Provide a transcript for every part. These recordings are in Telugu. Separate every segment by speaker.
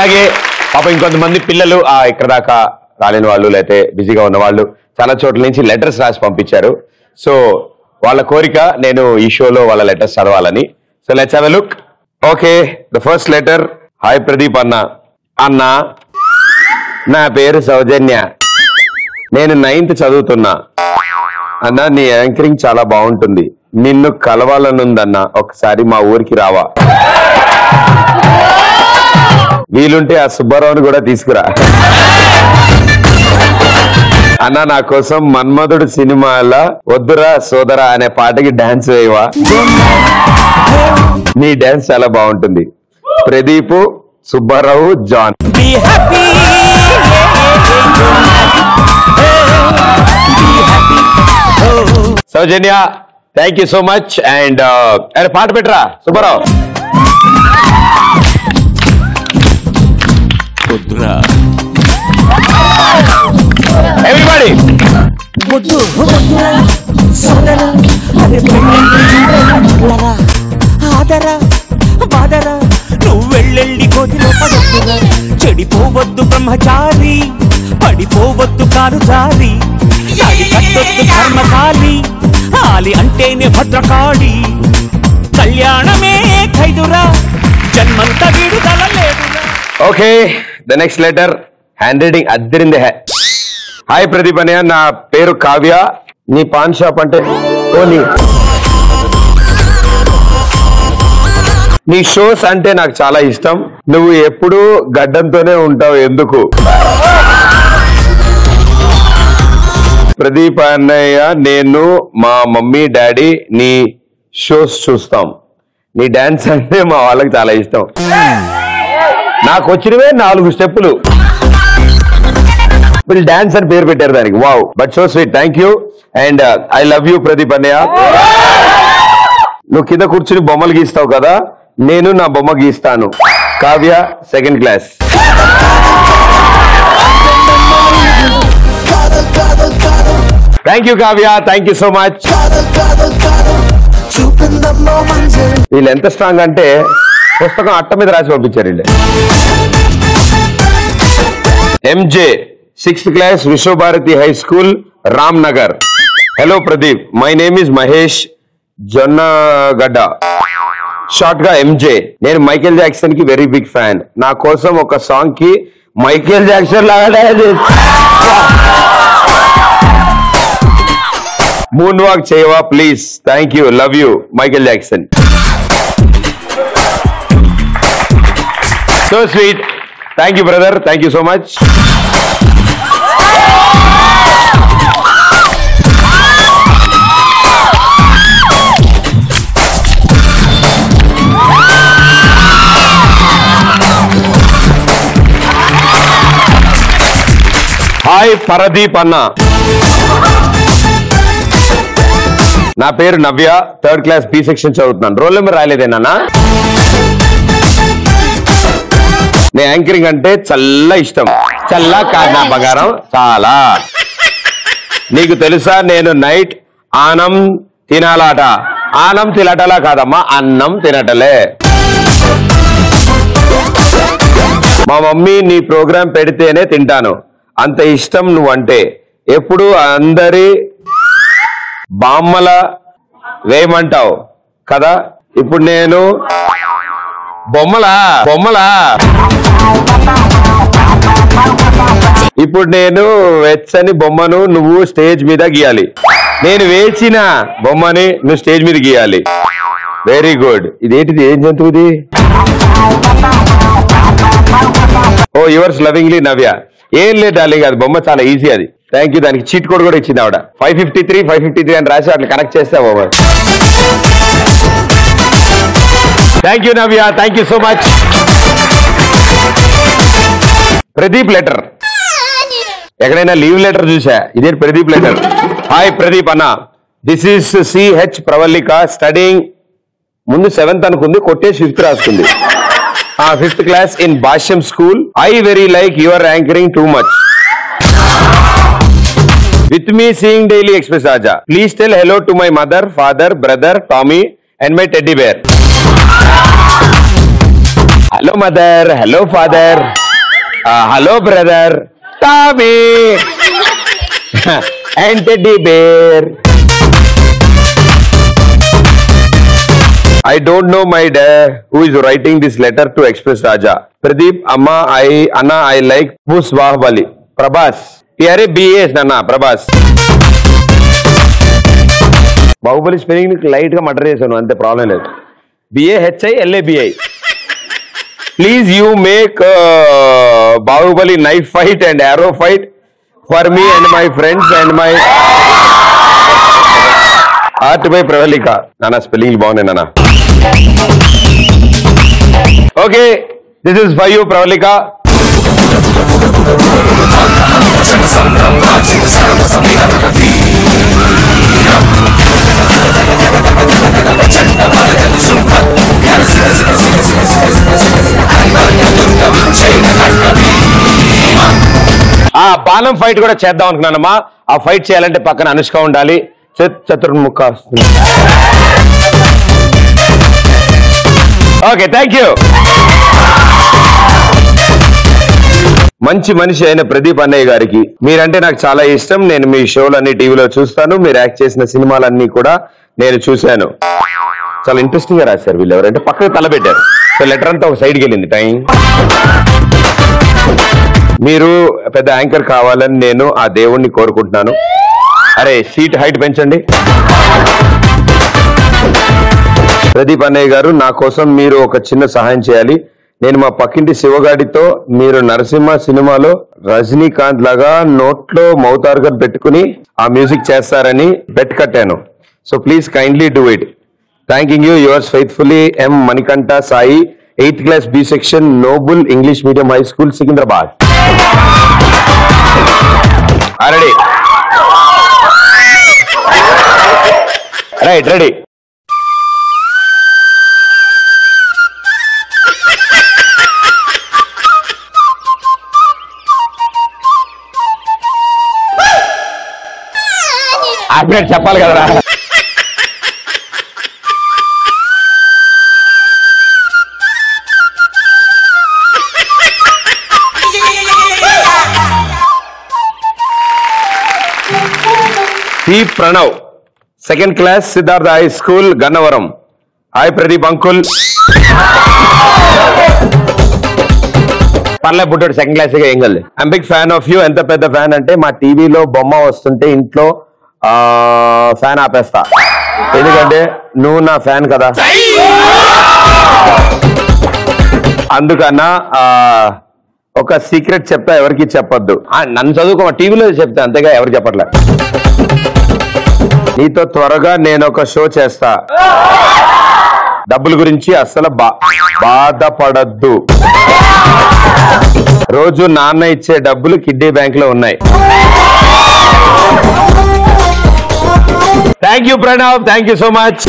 Speaker 1: అలాగే పాప ఇంకొంతమంది పిల్లలు ఆ ఇక్కడ దాకా రాలేని వాళ్ళు లేకపోతే బిజీగా ఉన్న వాళ్ళు చాలా చోట్ల నుంచి లెటర్స్ రాసి పంపించారు సో వాళ్ళ కోరిక నేను ఈ షోలో వాళ్ళ లెటర్స్ చదవాలని so let's have look okay the first letter hi Pradeep అన్న అన్న నా పేరు సౌజన్య నేను నైన్త్ చదువుతున్నా అన్న నీ యాంకరింగ్ చాలా బాగుంటుంది నిన్ను కలవాలనుందన్న ఒకసారి మా ఊరికి రావా వీలుంటే ఆ సుబ్బారావుని కూడా తీసుకురా అన్న నా కోసం మన్మధుడు సినిమాల వద్దురా సోదరా అనే పాటకి డాన్స్ వేయవా నీ డాన్స్ చాలా బాగుంటుంది Pradeep Subbarao John
Speaker 2: Be happy. Be happy. Oh.
Speaker 1: Soujanya thank you so much and అరే పాట పెట్టరా సుబ్బారావు
Speaker 2: వద్దురా
Speaker 1: ఎవ్రీబడి
Speaker 3: వద్దు వద్దురా సోదరా అరే పెళ్ళరా ఆదరా బాదరా
Speaker 2: నువ్వు వెళ్ళెళ్ళి కోతిలో పడొద్దురా చెడిపోవద్దు బ్రహ్మచారి పడిపోవద్దు కారు జారి అది కట్టొద్దు ధర్మకాలి ఆలి అంటేనే భద్రకాళి కళ్యాణమే ఖైదురా జన్మంత విడుదల లేదురా
Speaker 1: okay the next letter hand writing అద్దరింది హే హాయ్ ప్రదీప్ అనే నా పేరు కావ్య నీ పాన్ షాప్ అంటే ఓ నీ నీ షోస్ అంటే నాకు చాలా ఇష్టం నువ్వు ఎప్పుడూ గడ్డంతోనే ఉంటావు ఎందుకు ప్రదీప్ అన్నయ్య నేను మా మమ్మీ డాడీ నీ షోస్ చూస్తాం నీ డాన్స్ అంటే మా వాళ్ళకి చాలా ఇష్టం నాకు వచ్చినవే నాలుగు స్టెప్పులు వీళ్ళు డాన్స్ అని పేరు పెట్టారు దానికి wow but so sweet thank you and I love you Pradeep అన్నయ్య నువ్వు కింద కూర్చుని బొమ్మలు గీస్తావు కదా నేను నా బొమ్మ గీస్తాను Kavya second class thank you Kavya thank you so much
Speaker 3: చూపిందమ్మో మంజరి
Speaker 1: వీళ్ళు ఎంత స్ట్రాంగ్ అంటే పుస్తకం అట్ట మీద రాసి పంపించారు వీళ్ళు MJ sixth class Vishwabharati high school Ram Nagar hello Pradeep my name is Mahesh Jonnagadda short గా ఎంజే నేను మైకేల్ జాక్సన్ కి వెరీ బిగ్ ఫ్యాన్ నా కోసం ఒక సాంగ్ కి మైకేల్ జాక్సన్ లాగా మూన్ వాక్ చేయవా please thank you love you Michael Jackson so sweet thank you brother thank you so much hi Pradeep అన్న నా పేరు Navya third class B section చదువుతున్నాను రోల్ నెంబర్ రాలేదేనా నే యాంకరింగ్ అంటే చల్ల ఇష్టం చల్ల కాదు నా బంగారం చాలా నీకు తెలుసా నేను నైట్ ఆనం తినాలాట ఆనం తినటలా కాదమ్మా అన్నం తినటలే మా మమ్మీ నీ ప్రోగ్రాం పెడితేనే తింటాను అంత ఇష్టం నువ్వంటే ఎప్పుడు అందరి బామ్మల వేయమంటావు కదా ఇప్పుడు నేను బొమ్మలా బొమ్మలా ఇప్పుడు నేను వెచ్చని బొమ్మను నువ్వు స్టేజ్ మీద గీయాలి నేను వేసిన బొమ్మని నువ్వు స్టేజ్ మీద గీయాలి వెరీ గుడ్ ఇదేంటిది ఏం జంతువుది ఓ యువర్స్ లవింగ్లీ నవ్య ఏం లేదు డార్లింగ్ అది బొమ్మ చాలా ఈజీ అది థ్యాంక్ యూ దానికి చీట్ కోడ్ కూడా ఇచ్చింది ఆవిడ five fifty three five fifty three అని రాసి అట్లా కనెక్ట్ చేస్తే over thank you Navya thank you so much Pradeep letter ఎక్కడైనా లీవ్ లెటర్ చూసా ఇదే ప్రదీప్ లెటర్ హాయ్ ప్రదీప్ అన్న this is CH Pravallika studying ముందు సెవెంత్ అనుకుంది కొట్టేసి ఫిఫ్త్ రాసుకుంది ఆ fifth class in Bhashyam school I very like your anchoring too much with me seeing daily express Raja please tell hello to my mother father brother Tommy and my teddy bear hello mother hello father hello brother Tommy and teddy bear I don't know my dad who is writing this letter to Express Raja. Pradeep, Amma, I, Anna, I like Bus Bahubali. Prabhas. Here BS, Nana, Prabhas. Baahubali spelling light గా మటర్ చేశాను అంతే ప్రాబ్లం లేదు BAHI LABI please you make Baahubali knife fight and arrow fight for me and my friends and my art by Pravallika నాన్న స్పెల్లింగ్ బాగున్నాయి నాన్న okay this is for you Pravallika ఆ బాణం ఫైట్ కూడా చేద్దాం అనుకున్నానమ్మా ఆ ఫైట్ చేయాలంటే పక్కన అనుష్క ఉండాలి చత్- చతుర్ముఖ వస్తుంది ఓకే థ్యాంక్ యూ మంచి మనిషి అయిన ప్రదీప్ అన్నయ్య గారికి మీరంటే నాకు చాలా ఇష్టం నేను మీ షోలన్నీ టీవీలో చూస్తాను మీరు యాక్ట్ చేసిన సినిమాలన్నీ కూడా నేను చూశాను చాలా ఇంట్రెస్టింగ్ గా రాశారు వీళ్ళు ఎవరంటే పక్కకు తలబెట్టారు సో లెటర్ అంతా ఒక సైడ్కి వెళ్ళింది టైం మీరు పెద్ద యాంకర్ కావాలని నేను ఆ దేవుణ్ణి కోరుకుంటున్నాను అరే సీట్ హైట్ పెంచండి ప్రదీప్ అన్నయ్య గారు నా కోసం మీరు ఒక చిన్న సహాయం చేయాలి నేను మా పక్కింటి శివగాడితో మీరు నరసింహ సినిమాలో రజనీకాంత్ లాగా నోట్లో మౌత్ ఆర్గన్ పెట్టుకుని ఆ మ్యూజిక్ చేస్తారని బెట్ కట్టాను so please kindly do it thanking you yours faithfully M Manikanta Sai eighth class B section Noble English medium high school Secunderabad ready right ready update చెప్పాలి కదరా P Pranav second class Siddhartha high school Gannavaram hi Pradeep uncle పర్లే పుట్టాడు సెకండ్ క్లాస్ ఏం కలే I'm big fan of you ఎంత పెద్ద ఫ్యాన్ అంటే మా టీవీలో బొమ్మ వస్తుంటే ఇంట్లో ఫ్యాన్ ఆపేస్తా ఎందుకంటే నువ్వు నా ఫ్యాన్ కదా అందుకన్నా ఆ, ఒక సీక్రెట్ చెప్తా ఎవరికి చెప్పొద్దు ఆ, నన్ను చదువుకో టీవీలో చెప్తా అంతేగా ఎవరు చెప్పట్లే నీతో త్వరగా నేను ఒక షో చేస్తా డబ్బుల గురించి అస్సలు బా- బాధపడద్దు రోజు నాన్న ఇచ్చే డబ్బులు కిడ్నీ బ్యాంక్ లో ఉన్నాయి thank you Pranav thank you so much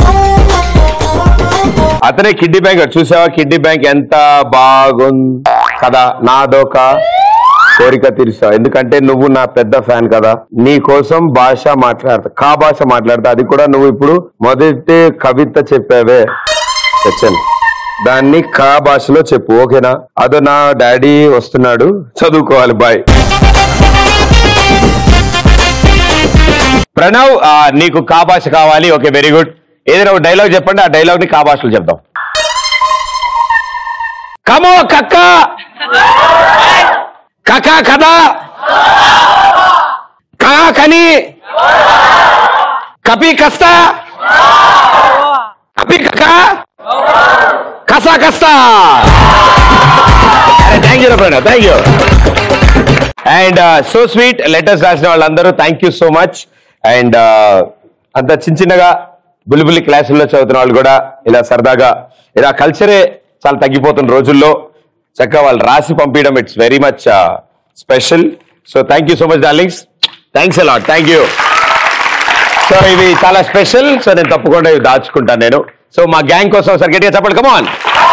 Speaker 1: అతనే కిడ్నీ బ్యాంక్ చూసావా కిడ్నీ బ్యాంక్ ఎంత బాగుంది కదా నాదొక కోరిక తీరుస్తావు ఎందుకంటే నువ్వు నా పెద్ద ఫ్యాన్ కదా నీ కోసం భాష మాట్లాడతా కా భాష మాట్లాడతా అది కూడా నువ్వు ఇప్పుడు మొదటి కవిత చెప్పావే వచ్చాను దాన్ని కా భాషలో చెప్పు ఓకేనా అదో నా డాడీ వస్తున్నాడు చదువుకోవాలి బాయ్ ప్రణవ్ ఆ, నీకు కా భాష కావాలి ఓకే వెరీ గుడ్ ఏదైనా ఒక డైలాగ్ చెప్పండి ఆ డైలాగ్ ని కా భాషలో చెప్దాం కమో కక్క కక కదా కా కని కపి కస్తా కపి కక కసా కస్తా thank you Pranav thank you and so sweet letters రాసిన వాళ్ళందరూ thank you so much and అంత చిన్న చిన్నగా బుల్లిబుల్లి క్లాసుల్లో చదువుతున్న వాళ్ళు కూడా ఇలా సరదాగా ఇలా కల్చరే చాలా తగ్గిపోతున్న రోజుల్లో చక్కగా వాళ్ళు రాసి పంపించడం it's very much special so thank you so much darlings thanks a lot thank you so ఇవి చాలా స్పెషల్ సో నేను తప్పకుండా ఇవి దాచుకుంటాను నేను సో మా గ్యాంగ్ కోసం ఒకసారి గట్టిగా చెప్పండి కమాన్